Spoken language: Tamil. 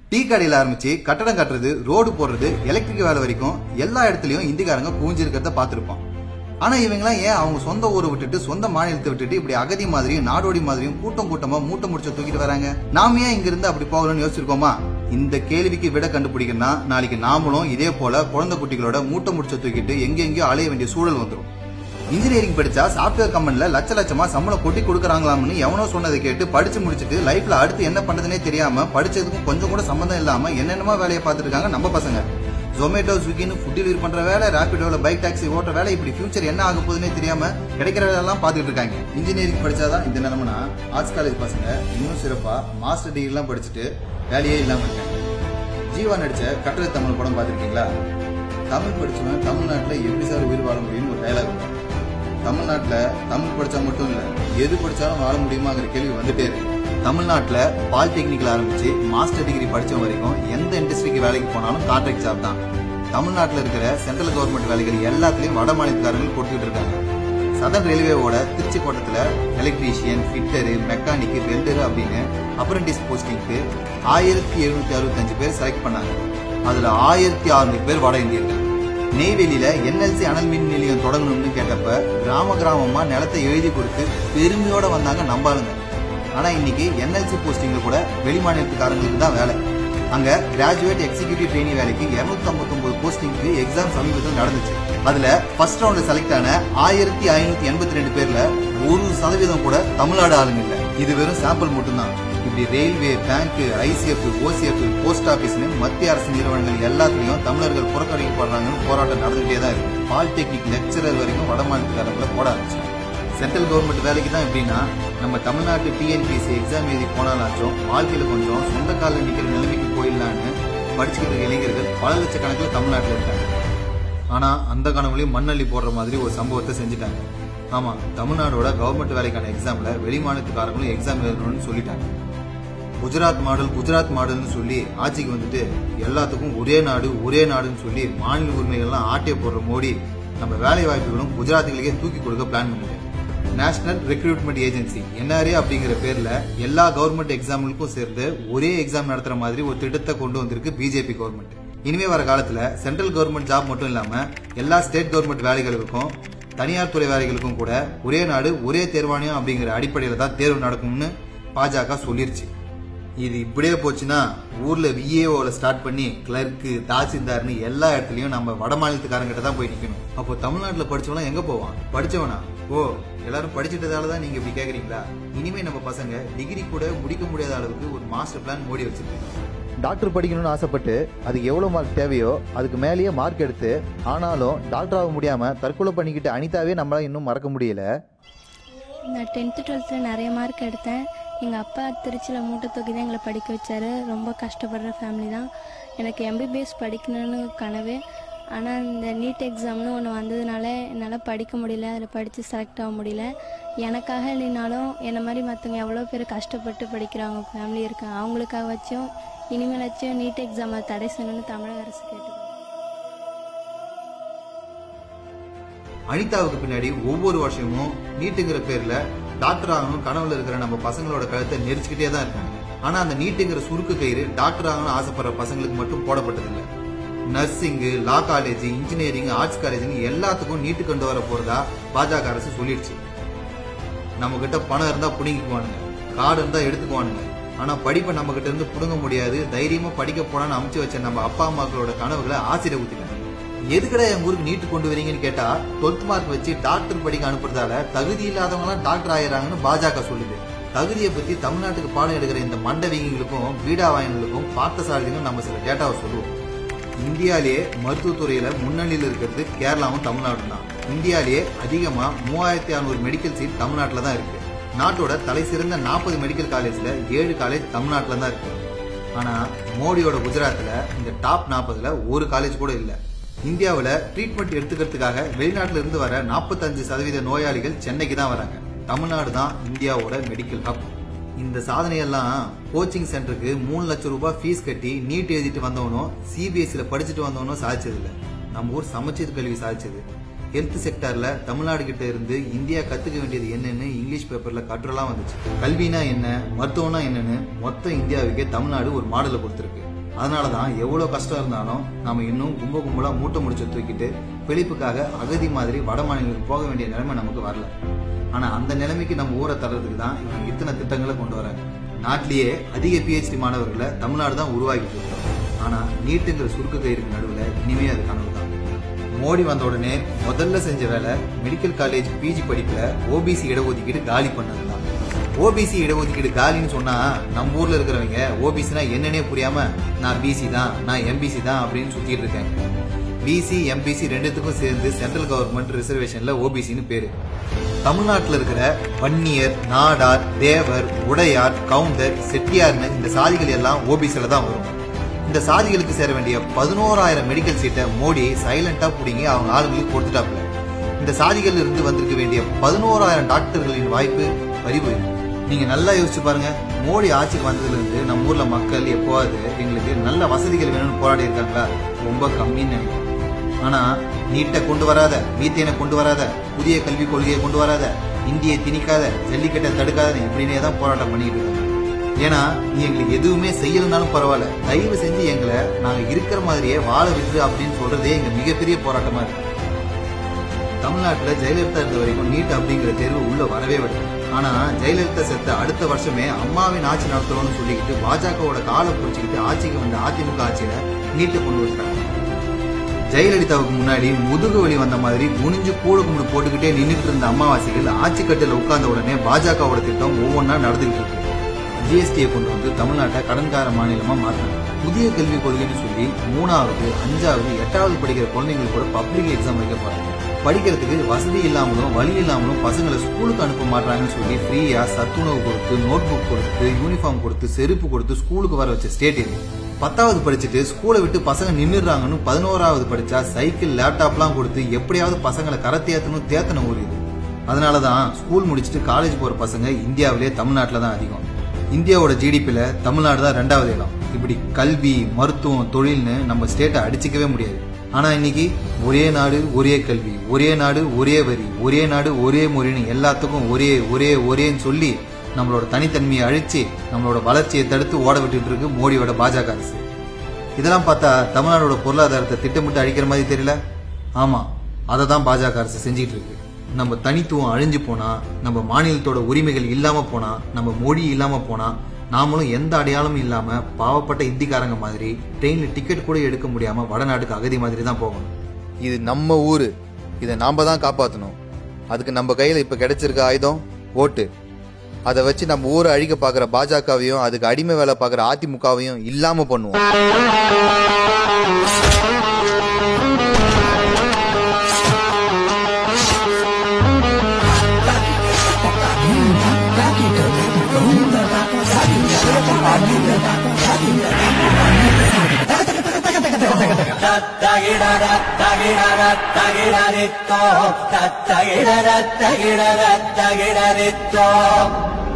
டீ கடையில ஆரம்பிச்சு கட்டடம் கட்டுறது ரோடு போடுறது எலக்ட்ரிக் வேலை வரைக்கும் எல்லா இடத்துலயும் இந்திக்காரங்க குவிஞ்சிருக்கிறத பார்த்திருப்போம் ஆனா இவங்கெல்லாம் ஏன் அவங்க சொந்த ஊரை விட்டுட்டு சொந்த மாநிலத்தை விட்டுட்டு இப்படி அகதி மாதிரியும் நாடோடி மாதிரியும் கூட்டம் கூட்டமா மூட்டை முடிச்ச தூக்கிட்டு வராங்க நாம ஏன் இங்க இருந்து அப்படி போகணும்னு யோசிச்சிருக்கோமா இந்த கேள்விக்கு விட கண்டுபிடிக்கணும்னா நாளைக்கு நாமளும் இதே போல குழந்தை குட்டிகளோட மூட்டை முடிச்ச தூக்கிட்டு எங்கெங்கயோ அலைய வேண்டிய சூழல் வந்துடும் இன்ஜினியரிங் படிச்சா சாஃப்ட்வேர் கம்பெனில லட்ச லட்சமா சம்பளம் கொட்டி கொடுக்குறாங்களாம்னு எவனோ சொன்னதை கேட்டு படிச்சு முடிச்சுட்டு லைஃப்ல அடுத்து என்ன பண்றதுனே தெரியாம படிச்சதுக்கும் கொஞ்சம் கூட சம்பந்தம் இல்லாம என்னென்னமோ வேலையை பார்த்துட்டு இருக்காங்க நம்ம பசங்க ஜொமேட்டோ ஸ்விக்கின்னு ஃபுட் டெலிவரி பண்ற வேலை ரேபிடோல பைக் டாக்ஸி ஓட்டுற வேலை இப்படி ஃபியூச்சர் என்ன ஆக போகுதுன்னே தெரியாம கிடைக்கிற வேலையெல்லாம் பார்த்துட்டு இருக்காங்க இன்ஜினியரிங் படிச்சாதான் இந்த நிலைமைனா ஆர்ட்ஸ் காலேஜ் பசங்க இன்னும் சிறப்பா மாஸ்டர் டிகிரி எல்லாம் படிச்சுட்டு வேலையே இல்லாம இருக்காங்க ஜீவா நடிச்ச கட்டளை தமிழ் படம் பார்த்திருக்கீங்களா தமிழ் படிச்சவன் தமிழ்நாட்டுல எப்படி சார் உயிர் வாழ முடியும்னு ஒரு டைலாக் இருக்கும் தமிழ்நாட்டுல தமிழ் படிச்சா மட்டும் இல்ல எது படிச்சாலும் வாழ முடியுமாங்கிற கேள்வி வந்துட்டே இருக்கு தமிழ்நாட்டுல பாலிடெக்னிக்ல ஆரம்பிச்சு மாஸ்டர் டிகிரி படிச்ச வரைக்கும் எந்த இண்டஸ்ட்ரிக்கு வேலைக்கு போனாலும் கான்ட்ராக்ட் ஜாப் தான் தமிழ்நாட்டுல இருக்கிற சென்ட்ரல் கவர்மெண்ட் வேலைகள் எல்லாத்துலயும் வட மாநிலக்காரர்கள் போட்டுக்கிட்டு இருக்காங்க சதன் ரயில்வேவோட திருச்சி கோட்டத்துல எலக்ட்ரீஷியன் ஃபிட்டரு மெக்கானிக் வெல்டரு அப்படின்னு அப்ரண்டிஸ் போஸ்டிங்க்கு ஆயிரத்தி எழுநூத்தி அறுபத்தஞ்சு பேர் செலக்ட் பண்ணாங்க அதுல ஆயிரத்தி அறுநூறு பேர் வட இந்தியர்கள் நெய்வேலியில என்எல்சி அனல் மின் நிலையம் தொடங்கணும்னு கேட்டப்ப கிராம கிராமமா நிலத்தை எழுதி கொடுத்து பெருமையோட வந்தாங்க நம்பாளுங்க ஆனா இன்னைக்கு என்எல்சி போஸ்டிங்ல கூட வெளிமாநிலத்துக்காரங்களுக்கு தான் வேலை அங்க கிராஜுவேட் எக்ஸிகியூட்டிவ் ட்ரெயினி வேலைக்கு 259 போஸ்டிங்க்கு எக்ஸாம் சமீபத்தில் நடந்துச்சு அதுல ஃபர்ஸ்ட் ரவுண்ட்ல செலக்ட் ஆன ஆயிரத்தி ஐநூத்தி எண்பத்தி ரெண்டு பேர்ல ஒரு சதவீதம் கூட தமிழ்நாடு ஆளுங்க இல்ல இது வெறும் சாம்பிள் மட்டும்தான் இப்படி railway bank ICF OCF post ஆபீஸ்னு மத்திய அரசு நிறுவனங்கள் எல்லாத்துலயும் தமிழர்கள் புறக்கணிக்கப்படுறாங்கன்னு போராட்டம் நடந்துகிட்டே தான் இருக்கு பாலிடெக்னிக் லெக்சரர் வரைக்கும் வடமாநிலக்காரங்களை போட ஆரம்பிச்சாங்க சென்ட்ரல் கவர்மெண்ட் வேலைக்கு தான் எப்படின்னா நம்ம தமிழ்நாட்டு டிஎன்பிஎஸ்சி எக்ஸாம் எழுதி போனாலாச்சும் வாழ்க்கையில கொஞ்சம் சொந்த காலில் நிக்கிற நிலைமைக்கு போயிடலான்னு படிச்சுக்கிட்டு இருக்க இளைஞர்கள் பல லட்சக்கணக்கில் தமிழ்நாட்டில் இருக்காங்க ஆனா அந்த கனவுலையும் மண்ணள்ளி போடுற மாதிரி ஒரு சம்பவத்தை செஞ்சுட்டாங்க ஆமா தமிழ்நாடோட கவர்மெண்ட் வேலைக்கான எக்ஸாம்ல வெளிமாநிலத்துக்காரங்களும் எக்ஸாம் எழுதணும்னு சொல்லிட்டாங்க குஜராத் மாடல் குஜராத் மாடல்னு சொல்லி ஆட்சிக்கு வந்துட்டு எல்லாத்துக்கும் ஒரே நாடு ஒரே நாடுன்னு சொல்லி மாநில உரிமைகள்லாம் ஆட்டிய போடுற மோடி நம்ம வேலை வாய்ப்புகளும் குஜராத்திகளுக்கே தூக்கி கொடுக்க பிளான் பண்ணுது நேஷனல் ரெக்ரூட்மெண்ட் ஏஜென்சி என்ஆர்ஏ அப்படிங்கிற பேர்ல எல்லா கவர்மெண்ட் எக்ஸாம்களுக்கும் சேர்ந்து ஒரே எக்ஸாம் நடத்துற மாதிரி ஒரு திட்டத்தை கொண்டு வந்திருக்கு பிஜேபி கவர்மெண்ட் இனிமே வர காலத்துல சென்ட்ரல் கவர்மெண்ட் ஜாப் மட்டும் இல்லாம எல்லா ஸ்டேட் கவர்மெண்ட் வேலைகளுக்கும் தனியார் துறை வேலைகளுக்கும் கூட ஒரே நாடு ஒரே தேர்வாணியம் அப்படிங்கிற அடிப்படையில தான் தேர்வு நடக்கும்னு பாஜக சொல்லிருச்சு இது இப்படியே போச்சுன்னா ஊர்ல விஏஓல ஸ்டார்ட் பண்ணி கிளர்க்கு தாசில்தார்னு எல்லா இடத்துலயும் நம்ம வட மாநிலத்துக்காரங்கிட்ட தான் போய் நிக்கணும் அப்போ தமிழ்நாட்டுல படிச்சவனா எங்க போவான் படிச்சவனா ஓ எல்லாரும் படிச்சிட்டதால தான் நீங்க இப்படி கேக்குறீங்களா இனிமே நம்ம பசங்க டிகிரி கூட முடிக்க முடியாத அளவுக்கு ஒரு மாஸ்டர் பிளான் மோடி வச்சிருக்காங்க டாக்டர் படிக்கணும்னு ஆசைப்பட்டு அதுக்கு எவ்வளோ மார்க் தேவையோ அதுக்கு மேலேயே மார்க் எடுத்து ஆனாலும் டாக்டர் ஆக முடியாம தற்கொலை பண்ணிக்கிட்டு அனிதாவே நம்மளால இன்னும் மறக்க முடியல நான் டென்த்து டுவெல்த்தில் நிறைய மார்க் எடுத்தேன் எங்கள் அப்பா திருச்சியில் மூட்டை தூக்கி தான் எங்களை படிக்க வச்சாரு ரொம்ப கஷ்டப்படுற ஃபேமிலி தான் எனக்கு எம்பிபிஎஸ் படிக்கணும்னு கனவு ஆனால் இந்த நீட் எக்ஸாம்னு ஒன்று வந்ததுனால என்னால் படிக்க முடியல அதில் படித்து செலக்ட் ஆக முடியல எனக்காக இல்லைனாலும் என்னை மாதிரி மற்றவங்க எவ்வளோ பேர் கஷ்டப்பட்டு படிக்கிறவங்க ஃபேமிலி இருக்காங்க அவங்களுக்காக வச்சும் இனிமேலாச்சும் நீட் எக்ஸாமை தடை செய்யணும்னு தமிழக அரசு கேட்டுக்கோங்க அனிதாவுக்கு பின்னாடி ஒவ்வொரு வருஷமும் நீட்டுங்கிற பேர்ல டாக்டர் ஆகணும் கனவுல இருக்கிற நம்ம பசங்களோட கழுத்தை நெரிச்சுக்கிட்டே தான் இருக்காங்க ஆனா அந்த நீட்டுங்கிற சுருக்கு கயிறு டாக்டர் ஆகணும்னு ஆசைப்படுற பசங்களுக்கு மட்டும் போடப்பட்டதில்லை nursing law college engineering arts காலேஜ்னு எல்லாத்துக்கும் நீட்டு கொண்டு வர போறதா பாஜக அரசு சொல்லிடுச்சு நம்ம கிட்ட பணம் இருந்தா புடுங்கிக்குவானுங்க கார்டு இருந்தா எடுத்துக்குவானுங்க ஆனா படிப்பை நம்ம கிட்ட இருந்து புடுங்க முடியாது தைரியமா படிக்க போனான்னு அமைச்சு வச்ச நம்ம அப்பா அம்மாக்களோட கனவுகளை ஆசிரியர் ஊத்திட்டாங்க எதுக்கடா என் ஊருக்கு நீட்டு கொண்டு வரீங்கன்னு கேட்டா டுவெல்த் மார்க் வச்சு டாக்டர் படிக்க அனுப்புறதால தகுதி இல்லாதவங்க எல்லாம் டாக்டர் ஆயிடுறாங்கன்னு பாஜக சொல்லுது தகுதியை பத்தி தமிழ்நாட்டுக்கு பாடம் எடுக்கிற இந்த மண்டவிங்களுக்கும் வீடாவாயங்களுக்கும் பார்த்தசாரதிக்கும் நம்ம சில டேட்டாவை சொல்லுவோம் இந்தியாலேயே மருத்துவத்துறையில முன்னணியில் இருக்கிறது கேரளாவும் தமிழ்நாடும் தான் இந்தியாலேயே அதிகமா மூவாயிரத்தி அறுநூறு மெடிக்கல் சீட் தமிழ்நாட்டில் தான் இருக்கு நாட்டோட தலை சிறந்த நாற்பது மெடிக்கல் காலேஜ்ல ஏழு காலேஜ் தமிழ்நாட்டில் தான் இருக்கு ஆனா மோடியோட குஜராத்ல இந்த டாப் நாற்பதுல ஒரு காலேஜ் கூட இல்ல இந்தியாவுல ட்ரீட்மெண்ட் எடுத்துக்கிறதுக்காக வெளிநாட்டுல இருந்து வர 45% சதவீத நோயாளிகள் சென்னைக்கு தான் வராங்க தமிழ்நாடு தான் இந்தியாவோட மெடிக்கல் ஹப் இந்த சாதனையெல்லாம் கோச்சிங் சென்டருக்கு மூணு லட்சம் ரூபாய் ஃபீஸ் கட்டி நீட் எழுதிட்டு வந்தவனும் சிபிஎஸ்சில படிச்சுட்டு வந்தவனும் சாதிச்சது இல்ல நம்ம ஊர் சமச்சீர் கல்வி சாதிச்சது ஹெல்த் செக்டர்ல தமிழ்நாடு கிட்ட இருந்து இந்தியா கத்துக்க வேண்டியது என்னன்னு இங்கிலீஷ் பேப்பர்ல கட்டுரெல்லாம் வந்துச்சு கல்வினா என்ன மருத்துவம்னா என்னன்னு மொத்த இந்தியாவுக்கே தமிழ்நாடு ஒரு மாடலை கொடுத்திருக்கு அதனால தான் எவ்வளோ கஷ்டம் இருந்தாலும் நாம இன்னும் கும்ப கும்பலா மூட்டை முடிச்சு தூக்கிட்டு பிழைப்புக்காக அகதி மாதிரி வட மாநிலங்களுக்கு போக வேண்டிய நிலைமை நமக்கு வரல ஆனா அந்த நிலைமைக்கு நம்ம ஊரை தர்றதுக்கு தான் இவங்க இத்தனை திட்டங்களை கொண்டு வராங்க நாட்டிலேயே அதிக பிஹெச்டி மாணவர்களை தமிழ்நாடு தான் உருவாக்கிட்டு இருக்கோம் ஆனா நீட்டுங்கிற சுருக்க கயிறுக்கு நடுவுல இனிமே அது கனவு தான் மோடி வந்த உடனே முதல்ல செஞ்ச வேலை மெடிக்கல் காலேஜ் பிஜி படிப்புல ஓபிசி இடஒதுக்கீடு காலி பண்ணதுதான் ஓபிசி இடஒதுக்கீடு காலின்னு சொன்னா நம்ம ஊர்ல இருக்கிறவங்க ஓபிசினா என்னன்னே புரியாம நான் பிசி தான் நான் எம்பிசி தான் அப்படின்னு சுத்திட்டு இருக்கேன் பிசி எம்பிசி ரெண்டுத்துக்கும் சேர்ந்து சென்ட்ரல் கவர்மெண்ட் ரிசர்வேஷன்ல ஓபிசின்னு பேரு தமிழ்நாட்டில் இருக்கிற வன்னியர் நாடார் தேவர் உடையார் கவுண்டர் செட்டியார்னு இந்த சாதிகள் எல்லாம் ஓபிசில தான் வரும் இந்த சாதிகளுக்கு சேர வேண்டிய பதினோராயிரம் மெடிக்கல் சீட்டை மோடி சைலண்டா புடிங்கி அவங்க ஆளுங்களுக்கு கொடுத்துட்டாப்புல இந்த சாதிகள் இருந்து வந்திருக்க வேண்டிய பதினோராயிரம் டாக்டர்களின் வாய்ப்பு பறிவு நீங்க நல்லா யோசிச்சு பாருங்க மோடி ஆட்சிக்கு வந்ததுல இருந்து நம்ம ஊர்ல மக்கள் எப்போவாது எங்களுக்கு நல்ல வசதிகள் வேணும்னு போராடி இருக்காங்களா ரொம்ப கம்மின்னு நினைக்கிறேன் ஆனா நீட்டை கொண்டு வராத மீத்தேனை கொண்டு வராத புதிய கல்விக் கொள்கையை கொண்டு வராத இந்தியை திணிக்காத ஜல்லிக்கட்டை தடுக்காத இப்படின்னே தான் போராட்டம் பண்ணிட்டு இருக்காங்க ஏன்னா நீ எங்களுக்கு எதுவுமே செய்யலனாலும் பரவாயில்ல தயவு செஞ்சு எங்களை நாங்க இருக்கிற மாதிரியே வாழ விட்டு அப்படின்னு சொல்றதே எங்க மிகப்பெரிய போராட்டமா இருக்கு தமிழ்நாட்டுல ஜெயலலிதா இருந்த வரைக்கும் நீட் அப்படிங்கிற தேர்வு உள்ள வரவே விடல ஆனா ஜெயலலிதா செத்த அடுத்த வருஷமே அம்மாவின் ஆட்சி நடத்துறோம்னு சொல்லிக்கிட்டு பாஜகவோட காலை பிடிச்சிக்கிட்டு ஆட்சிக்கு வந்த அதிமுக ஆட்சியில நீட்டை கொண்டு வந்துட்டாங்க ஜெயலலிதாவுக்கு முன்னாடி முதுகு வலி வந்த மாதிரி குனிஞ்சு கூடு கும்பிடு போட்டுக்கிட்டே நின்றுட்டு இருந்த அம்மாவாசிகள் ஆட்சி கட்டில உட்கார்ந்த உடனே பாஜகவோட திட்டம் ஒவ்வொன்றா நடந்துகிட்டு இருக்கு ஜிஎஸ்டியை கொண்டு வந்து தமிழ்நாட்டை கடன்கார மாநிலமா மாற்றினாங்க புதிய கல்விக் கொள்கைன்னு சொல்லி மூணாவது அஞ்சாவது எட்டாவது படிக்கிற குழந்தைங்களுக்கு கூட பப்ளிக் எக்ஸாம் வைக்க போறாங்க படிக்கிறதுக்கு வசதி இல்லாமலும் வழி இல்லாமலும் பசங்களை ஸ்கூலுக்கு அனுப்ப மாட்டாங்கன்னு சொல்லி ஃப்ரீயா சத்துணவு கொடுத்து நோட் புக் கொடுத்து யூனிஃபார்ம் கொடுத்து செருப்பு கொடுத்து ஸ்கூலுக்கு வர வச்ச ஸ்டேட் இது பத்தாவது படிச்சுட்டு ஸ்கூலை விட்டு பசங்க நின்னுறாங்கன்னு பதினோராவது படிச்சா சைக்கிள் லேப்டாப்லாம் கொடுத்து எப்படியாவது பசங்களை கரை தேத்தணும் தேத்தன ஊர் இது அதனாலதான் ஸ்கூல் முடிச்சுட்டு காலேஜ் போற பசங்க இந்தியாவிலே தமிழ்நாட்டில் தான் அதிகம் இந்தியாவோட ஜிடிபில தமிழ்நாடு தான் ரெண்டாவது இடம் இப்படி கல்வி மருத்துவம் தொழில்னு நம்ம ஸ்டேட்டை அடிச்சுக்கவே முடியாது ஆனா இன்னைக்கு ஒரே நாடு ஒரே கல்வி ஒரே நாடு ஒரே வரி ஒரே நாடு ஒரே மொழின்னு எல்லாத்துக்கும் ஒரே ஒரே ஒரேன்னு சொல்லி நம்மளோட தனித்தன்மையை அழிச்சு நம்மளோட வளர்ச்சியை தடுத்து ஓட விட்டுட்டு இருக்கு மோடியோட பாஜக அரசு இதெல்லாம் பார்த்தா தமிழ்நாடோட பொருளாதாரத்தை திட்டமிட்டு அழிக்கிற மாதிரி தெரியல ஆமா அதை தான் பாஜக அரசு செஞ்சிட்டு இருக்கு நம்ம தனித்துவம் அழிஞ்சு போனா நம்ம மாநிலத்தோட உரிமைகள் இல்லாம போனா நம்ம மொழி இல்லாம போனா நாமளும் எந்த அடையாளமும் இல்லாம பாவப்பட்ட இந்திக்காரங்க மாதிரி ட்ரெயின்ல டிக்கெட் கூட எடுக்க முடியாம வடநாட்டுக்கு அகதி மாதிரி தான் போகணும் இது நம்ம ஊரு இதை நாம தான் காப்பாற்றணும் அதுக்கு நம்ம கையில் இப்போ கிடைச்சிருக்க ஆயுதம் ஓட்டு அதை வச்சு நம்ம ஊரை அழிக்க பார்க்குற பாஜகவையும் அதுக்கு அடிமை வேலை பார்க்குற அதிமுகவையும் இல்லாமல் பண்ணுவோம் தத்தகிடரத்தகிடரத்தகிடரத்தகிடரித்தோ